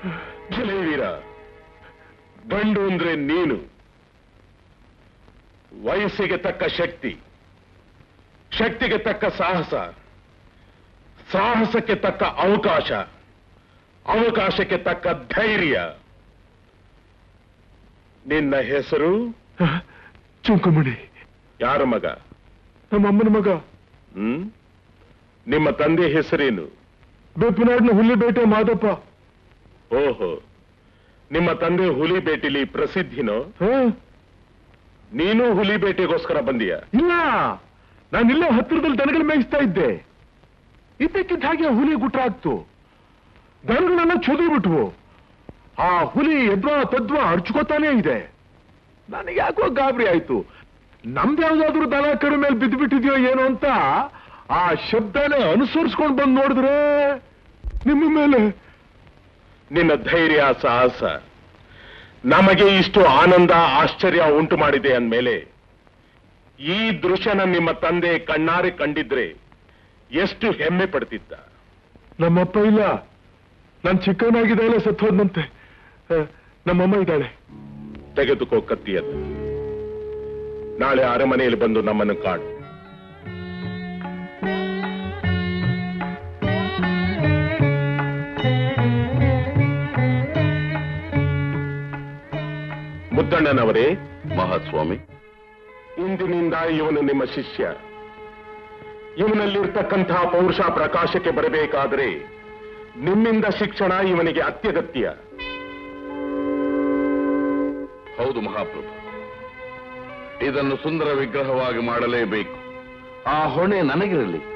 ವೀರ ಗಂಡು ಅಂದ್ರೆ ನೀನು ವಯಸ್ಸಿಗೆ ತಕ್ಕ ಶಕ್ತಿ ಶಕ್ತಿಗೆ ತಕ್ಕ ಸಾಹಸ ಸಾಹಸಕ್ಕೆ ತಕ್ಕ ಅವಕಾಶ ಅವಕಾಶಕ್ಕೆ ತಕ್ಕ ಧೈರ್ಯ ನಿನ್ನ ಹೆಸರು ಚುಂಕುಮಣಿ ಯಾರ ಮಗ ನಮ್ಮ ಅಮ್ಮನ ಮಗ ಹ್ಮ್ ನಿಮ್ಮ ತಂದೆ ಹೆಸರೇನು ಬೆಪ್ಪನಾಡಿನ ಹುಲಿ ಬೇಟೆ ಮಾದಪ್ಪ ಓಹೋ ನಿಮ್ಮ ತಂದೆ ಹುಲಿ ಬೇಟೆಲಿ ಪ್ರಸಿದ್ಧಿನೋ ಹ? ನೀನು ಹುಲಿ ಬೇಟೆಗೋಸ್ಕರ ಬಂದಿಯ ಇಲ್ಲ ನಾನಿಲ್ಲೇ ಹತ್ತಿರದಲ್ಲಿ ದನಗಳು ಮೇಯಿಸ್ತಾ ಇದ್ದೆ ಇದ್ದಕ್ಕಿದ್ದ ಹಾಗೆ ಹುಲಿ ಗುಟ್ರ ಆಗ್ತು ದನಗಳೆಲ್ಲ ಚೊದು ಬಿಟ್ವು ಆ ಹುಲಿ ಎದ್ವಾ ತದ್ವಾ ಅರ್ಚ್ಕೋತಾನೇ ಇದೆ ನನಗೆ ಯಾಕೋ ಗಾಬರಿ ಆಯ್ತು ನಮ್ದು ಯಾವ್ದಾದ್ರು ದನ ಕರು ಮೇಲೆ ಬಿದ್ದು ಬಿಟ್ಟಿದ್ಯೋ ಏನೋ ಅಂತ ಆ ಶಬ್ದನೇ ಅನುಸರಿಸ್ಕೊಂಡು ಬಂದು ನೋಡಿದ್ರೆ ನಿಮ್ಮ ಮೇಲೆ ನಿನ್ನ ಧೈರ್ಯ ಸಾಹಸ ನಮಗೆ ಇಷ್ಟು ಆನಂದ ಆಶ್ಚರ್ಯ ಉಂಟು ಮಾಡಿದೆ ಅಂದ್ಮೇಲೆ ಈ ದೃಶ್ಯನ ನಿಮ್ಮ ತಂದೆ ಕಣ್ಣಾರೆ ಕಂಡಿದ್ರೆ ಎಷ್ಟು ಹೆಮ್ಮೆ ಪಡ್ತಿದ್ದ ನಮ್ಮಪ್ಪ ಇಲ್ಲ ನಾನು ಚಿಕ್ಕವನಾಗಿದ್ದಾಳೆ ಸತ್ತೋದ್ನಂತೆ ಆ, ನಮ್ಮಮ್ಮ ಇದ್ದಾಳೆ ತೆಗೆದುಕೋ ಕತ್ತಿಯನ್ನು ನಾಳೆ ಅರಮನೆಯಲ್ಲಿ ಬಂದು ನಮ್ಮನ್ನು ಕಾಡು ಮುದ್ದಣ್ಣನವರೇ ಮಹಾಸ್ವಾಮಿ ಇಂದಿನಿಂದ ಇವನು ನಿಮ್ಮ ಶಿಷ್ಯ ಇವನಲ್ಲಿರ್ತಕ್ಕಂತಹ ಪೌರುಷ ಪ್ರಕಾಶಕ್ಕೆ ಬರಬೇಕಾದರೆ ನಿಮ್ಮಿಂದ ಶಿಕ್ಷಣ ಇವನಿಗೆ ಅತ್ಯಗತ್ಯ ಹೌದು ಮಹಾಪ್ರಭು ಇದನ್ನು ಸುಂದರ ವಿಗ್ರಹವಾಗಿ ಮಾಡಲೇಬೇಕು ಆ ಹೊಣೆ ನನಗಿರಲಿ